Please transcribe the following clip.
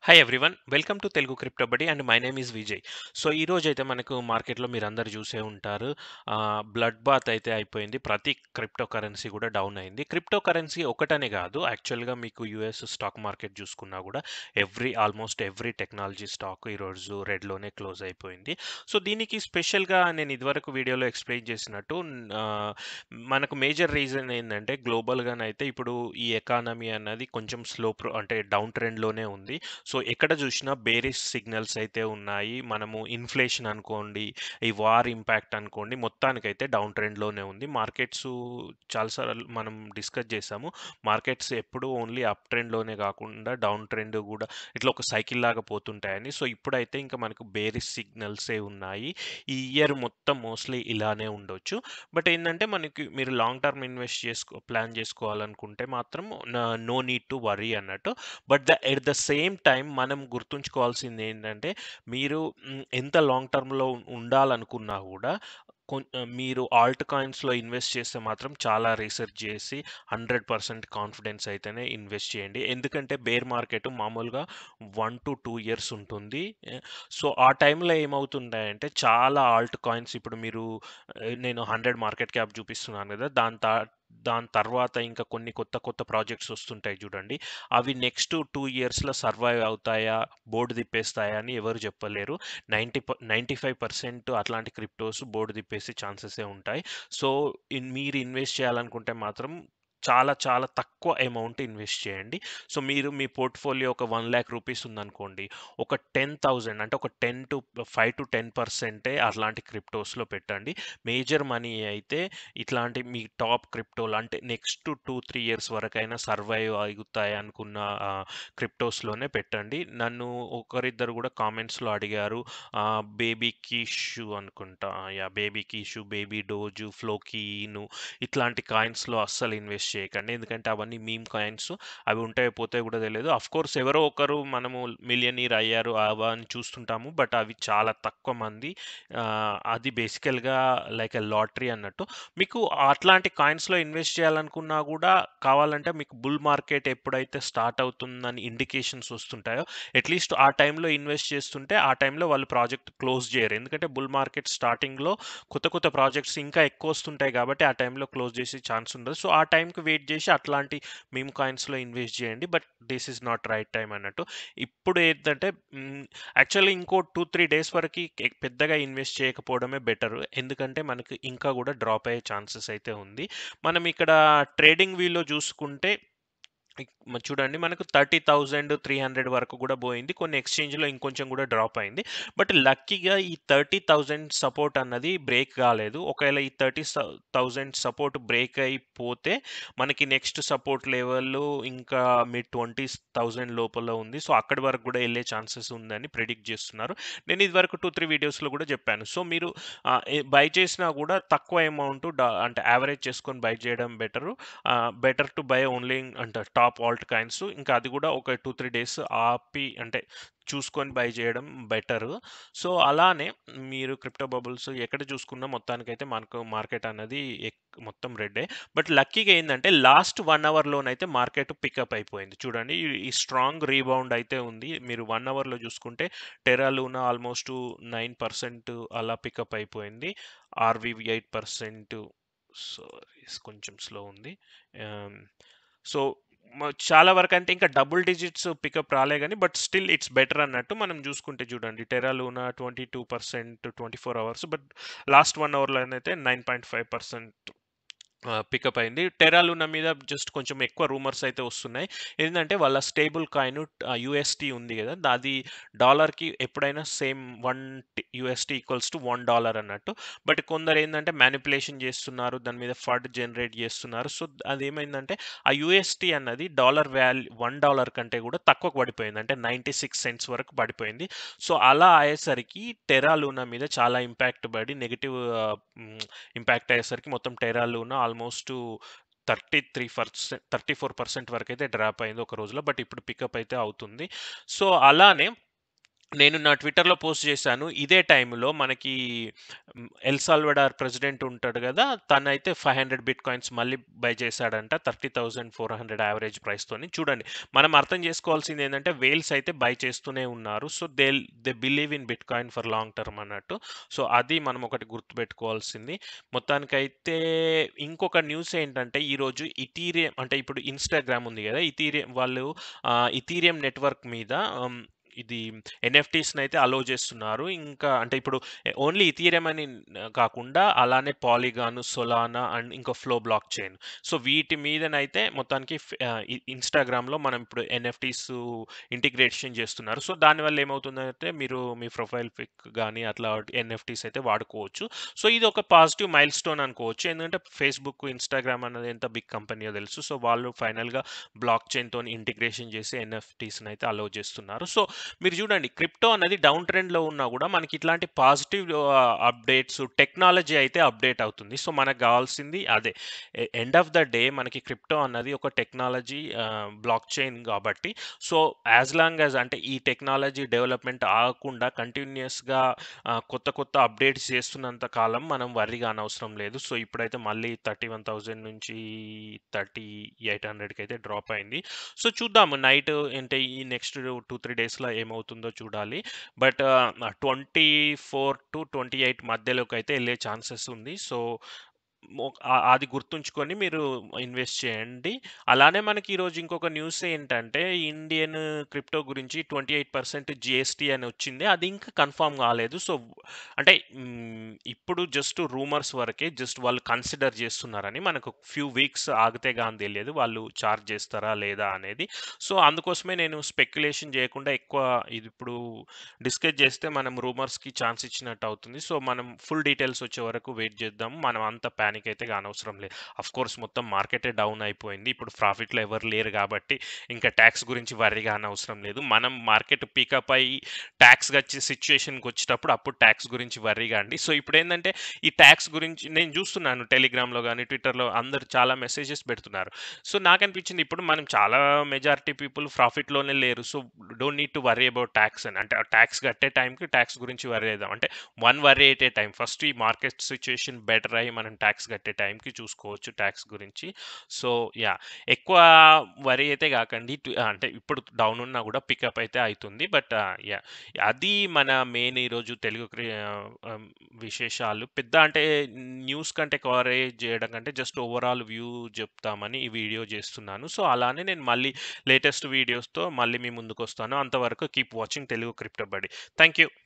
Hi everyone welcome to Telugu crypto Badi and my name is Vijay so ఈ రోజు అయితే మనకు మార్కెట్లో మీరు అందరు చూసే ఉంటారు బ్లడ్ బాత్ అయితే అయిపోయింది ప్రతి క్రిప్టో కరెన్సీ కూడా డౌన్ అయింది క్రిప్టో కరెన్సీ ఒకటనే కాదు యాక్చువల్గా మీకు యుఎస్ స్టాక్ మార్కెట్ చూసుకున్నా కూడా every almost every technology stock ఈరోజు రెడ్లోనే క్లోజ్ అయిపోయింది సో దీనికి స్పెషల్గా నేను ఇదివరకు వీడియోలో ఎక్స్ప్లెయిన్ చేసినట్టు ఆ, మనకు మేజర్ రీజన్ ఏంటంటే గ్లోబల్గానైతే ఇప్పుడు ఈ ఎకానమీ అన్నది కొంచెం స్లో ప్రో అంటే డౌన్ ట్రెండ్లోనే ఉంది సో ఎక్కడ చూసినా బేరిష్ సిగ్నల్స్ అయితే ఉన్నాయి మనము ఇన్ఫ్లేషన్ అనుకోండి ఈ వార్ ఇంపాక్ట్ అనుకోండి మొత్తానికైతే డౌన్ ట్రెండ్లోనే ఉంది మార్కెట్స్ చాలాసార్లు మనం డిస్కస్ చేసాము మార్కెట్స్ ఎప్పుడు ఓన్లీ అప్ ట్రెండ్లోనే కాకుండా డౌన్ ట్రెండ్ కూడా ఇట్లా ఒక సైకిల్ లాగా పోతుంటాయని సో ఇప్పుడైతే ఇంకా మనకు బేరిష్ సిగ్నల్సే ఉన్నాయి ఈ ఇయర్ మొత్తం మోస్ట్లీ ఇలానే ఉండొచ్చు బట్ ఏంటంటే మనకి మీరు లాంగ్ టర్మ్ ఇన్వెస్ట్ చేసుకో ప్లాన్ చేసుకోవాలనుకుంటే మాత్రం నో నీడ్ టు వరీ అన్నట్టు but the at the same time మనం గుర్తుంచుకోవాల్సింది ఏంటంటే మీరు మ్, ఎంత లాంగ్ టర్మ్లో ఉండాలనుకున్నా కూడా కొన్- ఆ, మీరు ఆల్ట్ కాయిన్స్లో ఇన్వెస్ట్ చేస్తే మాత్రం చాలా రీసెర్చ్ చేసి హండ్రెడ్ పర్సెంట్ కాన్ఫిడెన్స్ అయితేనే ఇన్వెస్ట్ చేయండి ఎందుకంటే బేర్ మార్కెట్ మామూలుగా వన్ టు టూ ఇయర్స్ ఉంటుంది సో ఆ టైంలో ఏమవుతుంటాయంటే చాలా ఆల్ట్ కాయిన్స్ ఇప్పుడు మీరు ఆ, నేను హండ్రెడ్ మార్కెట్ క్యాప్ చూపిస్తున్నాను కదా దాని తా దాని తర్వాత ఇంకా కొన్ని కొత్త కొత్త ప్రాజెక్ట్స్ వస్తుంటాయి చూడండి అవి నెక్స్ట్ టూ ఇయర్స్లో సర్వైవ్ అవుతాయా బోర్డు తిప్పేస్తాయా అని ఎవరు చెప్పలేరు నైంటీ నైంటీ ఫైవ్ పర్సెంట్ అట్లాంటి క్రిప్టోస్ బోర్డు తిప్పేసి ఛాన్సెసే ఉంటాయి సో ఇన్ మీరు ఇన్వెస్ట్ చేయాలనుకుంటే మాత్రం చాలా చాలా తక్కువ అమౌంట్ ఇన్వెస్ట్ చేయండి సో మీరు మీ పోర్ట్ఫోలియో ఒక వన్ ల్యాక్ రూపీస్ ఉందనుకోండి ఒక టెన్ థౌజండ్ అంటే ఒక ten to five to ten పర్సెంటే అట్లాంటి క్రిప్టోస్లో పెట్టండి మేజర్ మనీ అయితే ఇట్లాంటి మీ టాప్ క్రిప్టోలు అంటే నెక్స్ట్ టూ త్రీ ఇయర్స్ వరకైనా సర్వైవ్ అవుతాయి అనుకున్న క్రిప్టోస్లోనే పెట్టండి నన్ను ఒకరిద్దరు కూడా కామెంట్స్లో అడిగారు బేబీ కీషు అనుకుంటా yeah baby Kishu baby Doge ఫ్లోకీను ఇట్లాంటి కాయిన్స్లో అస్సలు ఇన్వెస్ట్ చేయకండి ఎందుకంటే అవన్నీ మీమ్ కాయిన్స్ అవి ఉంటాయో పోతాయో కూడా తెలియదు అఫ్ కోర్స్ ఎవరో ఒకరు మనము మిలియనీర్ అయ్యారు అవ అని చూస్తుంటాము బట్ అవి చాలా తక్కువ మంది ఆ, అది బేసికల్గా లైక్ ఎ లాటరీ అన్నట్టు మీకు అట్లాంటి కాయిన్స్లో ఇన్వెస్ట్ చేయాలనుకున్నా కూడా కావాలంటే మీకు బుల్ మార్కెట్ ఎప్పుడైతే స్టార్ట్ అవుతుందని ఇండికేషన్స్ వస్తుంటాయో అట్లీస్ట్ ఆ టైంలో ఇన్వెస్ట్ చేస్తుంటే ఆ టైంలో వాళ్ళు ప్రాజెక్ట్ క్లోజ్ చేయరు ఎందుకంటే బుల్ మార్కెట్ స్టార్టింగ్లో కొత్త కొత్త ప్రాజెక్ట్స్ ఇంకా ఎక్కువ వస్తుంటాయి కాబట్టి ఆ టైంలో క్లోజ్ చేసే ఛాన్స్ ఉండదు సో ఆ టైంకి వెయిట్ చేసి అట్లాంటి మేము కాయిన్స్లో ఇన్వెస్ట్ చేయండి but this is not right time అన్నట్టు ఇప్పుడు ఏంటంటే యాక్చువల్లీ ఇంకో టూ త్రీ డేస్ వరకు ఎ- పెద్దగా ఇన్వెస్ట్ చేయకపోవడమే బెటర్ ఎందుకంటే మనకి ఇంకా కూడా డ్రాప్ అయ్యే ఛాన్సెస్ అయితే ఉంది మనం ఇక్కడ ట్రేడింగ్ వ్యూలో చూసుకుంటే ఇక్- మ- చూడండి మనకు థర్టీ థౌజండ్ త్రీ హండ్రెడ్ వరకు కూడా పోయింది కొన్ని ఎక్స్చేంజ్లో ఇంకొంచెం కూడా డ్రాప్ అయింది బట్ లక్కీగా ఈ థర్టీ థౌజండ్ సపోర్ట్ అన్నది బ్రేక్ కాలేదు ఒకవేళ ఈ థర్టీ థౌజండ్ సపోర్ట్ బ్రేక్ అయిపోతే మనకి నెక్స్ట్ సపోర్ట్ లెవెల్ ఇంకా మిడ్ ట్వంటీ థౌజండ్ లోపల ఉంది సో అక్కడి వరకు కూడా వెళ్ళే ఛాన్సెస్ ఉందని ప్రిడిక్ట్ చేస్తున్నారు నేను ఇది వరకు టూ త్రీ వీడియోస్లో కూడా చెప్పాను సో మీరు బై చేసినా కూడా తక్కువ అమౌంట్ అంటే యావరేజ్ చేసుకొని బై చేయడం better better to buy only అంటే టాప్ ఆల్ట్ కాయిన్స్ ఇంకా అది కూడా ఒక టూ త్రీ డేస్ ఆపి అంటే చూసుకొని బై చేయడం బెటర్ సో అలానే మీరు క్రిప్టో బబుల్స్ ఎక్కడ చూసుకున్నా మొత్తానికైతే మనకు మార్కెట్ అన్నది ఎక్- మొత్తం రెడ్డే బట్ లక్కీగా ఏంటంటే లాస్ట్ వన్ అవర్లోనైతే మార్కెట్ పికప్ అయిపోయింది చూడండి ఈ- ఈ స్ట్రాంగ్ రీబౌండ్ అయితే ఉంది మీరు వన్ అవర్లో చూసుకుంటే టెరాలూనా ఆల్మోస్ట్ నైన్ పర్సెంట్ అలా పికప్ అయిపోయింది ఆర్వీవి ఎయిట్ పర్సెంట్ సారీ కొంచెం స్లో ఉంది సో చాలా వరకు అంటే ఇంకా డబుల్ డిజిట్స్ పికప్ రాలే కానీ బట్ స్టిల్ ఇట్స్ బెటర్ అన్నట్టు మనం చూసుకుంటే చూడండి Terra Luna twenty two percent twenty four hours but last one అవర్లో అయితే nine point five percent pickup అయింది టెరాలూనా మీద జస్ట్ కొంచెం ఎక్కువ రూమర్స్ అయితే వస్తున్నాయి ఏంటంటే వాళ్ళ స్టేబుల్ కాయిన్ యుఎస్టీ ఉంది కదా దా- అది డాలర్కి ఎప్పుడైనా same one UST equals to one dollar అన్నట్టు బట్ కొందరు ఏంటంటే మ్యానిపులేషన్ చేస్తున్నారు దాని మీద ఫండ్ జనరేట్ చేస్తున్నారు సో అది ఏమైందంటే ఆ యుఎస్టీ అన్నది డాలర్ వాల్యూ వన్ డాలర్ కంటే కూడా తక్కువ పడిపోయింది అంటే నైంటీ సిక్స్ సెంట్స్ వరకు పడిపోయింది సో అలా అయ్యేసరికి టెరాలూనా మీద చాలా ఇంపాక్ట్ పడి నెగిటివ్ ఇంపాక్ట్ అయ్యేసరికి మొత్తం Terra Luna almost thirty three percent thirty four percent వరకు అయితే డ్రాప్ అయింది ఒక రోజులో బట్ ఇప్పుడు పికప్ అయితే అవుతుంది సో అలానే నేను నా ట్విట్టర్‌లో పోస్ట్ చేశాను. ఇదే టైంలో మనకి హ్మ్, ఎల్ సాల్వడార్ ప్రెసిడెంట్ ఉంటాడు గదా! తనైతే 500 బిట్‌కాయిన్స్ మళ్ళీ బై చేశాడంట. 30,400 యావరేజ్ ప్రైస్‌తోని. చూడండి మనం అర్థం చేసుకోవాల్సిందేంటంటే వేల్స్ అయితే బై చేస్తూనే ఉన్నారు. So, they'll they believe in bitcoin for long term అన్నట్టు. సో, అది మనం ఒకటి గుర్తుపెట్టుకోవాల్సింది. మొత్తానికైతే ఇంకొక న్యూస్ ఏంటంటే ఈరోజు ఇథీరియం అంటే ఇప్పుడు ఇన్‌స్టాగ్రామ్ ఉంది గదా! ఇథీరియం వాళ్ళు ఆహ్, ఇథీరియం నెట్వర్క్ మీద హ్మ్, ఇది ఎన్ఎఫ్టీస్‌నైతే అలో చేస్తున్నారు. ఇంకా అంటే ఇప్పుడు ఓన్లీ ఇథీరియం అని కాకుండా అలానే పాలిగాన్, సోలానా అండ్ ఇంకో ఫ్లో బ్లాక్ చైన్. సో, వీటి మీదనైతే మొత్తానికి ఫ్ ఆహ్, ఇ ఇన్‌స్టాగ్రామ్‌లో మనం ఇప్పుడు ఎన్ఎఫ్టీస్ ఇంటిగ్రేషన్ చేస్తున్నారు. సో, దానివల్ల ఏమవుతుందంటే మీరు మీ ప్రొఫైల్ పిక్ గాని అట్లా ఎన్ఎఫ్టీస్ అయితే వాడుకోవచ్చు. సో, ఇది ఒక పాజిటివ్ మైల్‌స్టోన్ అనుకోవచ్చు. ఎందుకంటే ఫేస్‌బుక్, ఇన్‌స్టాగ్రామ్ అన్నది ఎంత బిగ్ కంపెనీయో తెలుసు. సో, వాళ్ళు ఫైనల్‌గా బ్లాక్ చైన్‌తోని ఇంటిగ్రేషన్ చేసి ఎన్ఎఫ్టీస్‌నైతే అలో చేస్తున్నారు. సో, మీరు చూడండి క్రిప్టో అనేది డౌన్ ట్రెండ్‌లో ఉన్నా గూడా మనకి ఇట్లాంటి పాజిటివ్ ఆహ్, అప్డేట్స్ టెక్నాలజీ అయితే అప్డేట్ అవుతుంది. సో, మనకు గావాల్సింది అదే. A end of the day మనకి క్రిప్టో అన్నది ఒక టెక్నాలజీ ఆహ్, బ్లాక్ చైన్ గాబట్టి సో, యాస్ లాంగ్ యాస్ అంటే ఈ టెక్నాలజీ డెవలప్‌మెంట్ ఆగకుండా కంటిన్యూయస్‌గా ఆహ్, కొత్త కొత్త అప్డేట్స్ చేస్తున్నంత కాలం మనం వర్రీ కానవసరం లేదు. సో, ఇప్పుడైతే మళ్ళీ 31,000 నుంచి 3800కి అయితే డ్రాప్ అయింది. సో, చూద్దాము నైట్ అంటే ఈ నెక్స్ట్ 2, 3 డేస్‌లో ఏమవుతుందో చూడాలి. బట్ ఆహ్, 24-28 మధ్యలోకైతే ఎళ్ళే ఛాన్సెస్ ఉంది. సో, మొ ఆహ్, అది గుర్తుంచుకొని మీరు ఇన్వెస్ట్ చేయండి. అలానే మనకి ఈరోజు ఇంకొక న్యూస్ ఏంటంటే ఇండియన్ క్రిప్టో గురించి 28% జీఎస్టీ అని వచ్చింది. అది ఇంకా కన్ఫర్మ్ కాలేదు. సో, అంటే హ్మ్, ఇప్పుడు జస్ట్ రూమర్స్ వరకే. జస్ట్ వాళ్ళు కన్సిడర్ చేస్తున్నారని. మనకు ఫ్యూ వీక్స్ ఆగితే గాని తెలియదు. వాళ్ళు చార్జ్ చేస్తారా లేదా అనేది. సో, అందుకోసమే నేను స్పెక్యులేషన్ చేయకుండా ఎక్కువ ఇది ఇప్పుడు డిస్కస్ చేస్తే మనం రూమర్స్‌కి ఛాన్స్ ఇచ్చినట్టు అవుతుంది. సో, మనం ఫుల్ డీటెయిల్స్ వచ్చే వరకు వెయిట్ చేద్దాం. మనం అంత పానిక్ అయితే కానవసరం లేదు. ఆఫ్‌కోర్స్ మొత్తం మార్కెటే డౌన్ అయిపోయింది. ఇప్పుడు ప్రాఫిట్‌లో ఎవరు లేరు కాబట్టి ఇంకా టాక్స్ గురించి వర్రీ కానవసరం లేదు. మనం మార్కెట్ పికప్ అయ్యి టాక్స్‌గా వచ్చే సిట్యుయేషన్‌కి వచ్చేటప్పుడు అప్పుడు టాక్స్ గురించి వర్రీ కాండి. సో, ఇప్పుడేందంటే ఈ టాక్స్ గురించి నేను చూస్తున్నాను టెలిగ్రామ్‌లో గాని, ట్విట్టర్‌లో అందరూ చాలా మెసేజెస్ పెడుతున్నారు. సో, నాకనిపించింది ఇప్పుడు మనం చాలా మెజారిటీ పీపుల్ ప్రాఫిట్‌లోనే లేరు. So, don't need to worry about tax అని. అంటే టాక్స్ కట్టే టైంకి టాక్స్ గురించి వర్రీ అయిదాం. అంటే one worry at a time. First ఈ మార్కెట్ సిట్యుయేషన్ బెటర్ అయ్యి మనం టాక్స్ కట్టే టైంకి చూసుకోవచ్చు టాక్స్ గురించి. So, yeah! ఎక్కువ వర్రీ అయితే కాకండి. టు అంటే ఇప్పుడు డౌన్ ఉన్నా కూడా పికప్ అయితే అయితుంది. బట్ ఆహ్, యాహ్! అది మన మెయిన్ ఈరోజు తెలుగు క్రి ఆహ్, ఆహ్, విశేషాలు. పెద్ద అంటే న్యూస్ కంటే కవరేజ్ చేయడం కంటే జస్ట్ ఓవరాల్ వ్యూ చెప్తామని ఈ వీడియో చేస్తున్నాను. సో, అలానే నేను మళ్ళీ లేటెస్ట్ వీడియోస్‌తో మళ్ళీ మీ ముందుకొస్తాను. అంతవరకు keep watching Telugu crypto buddy. Thank you.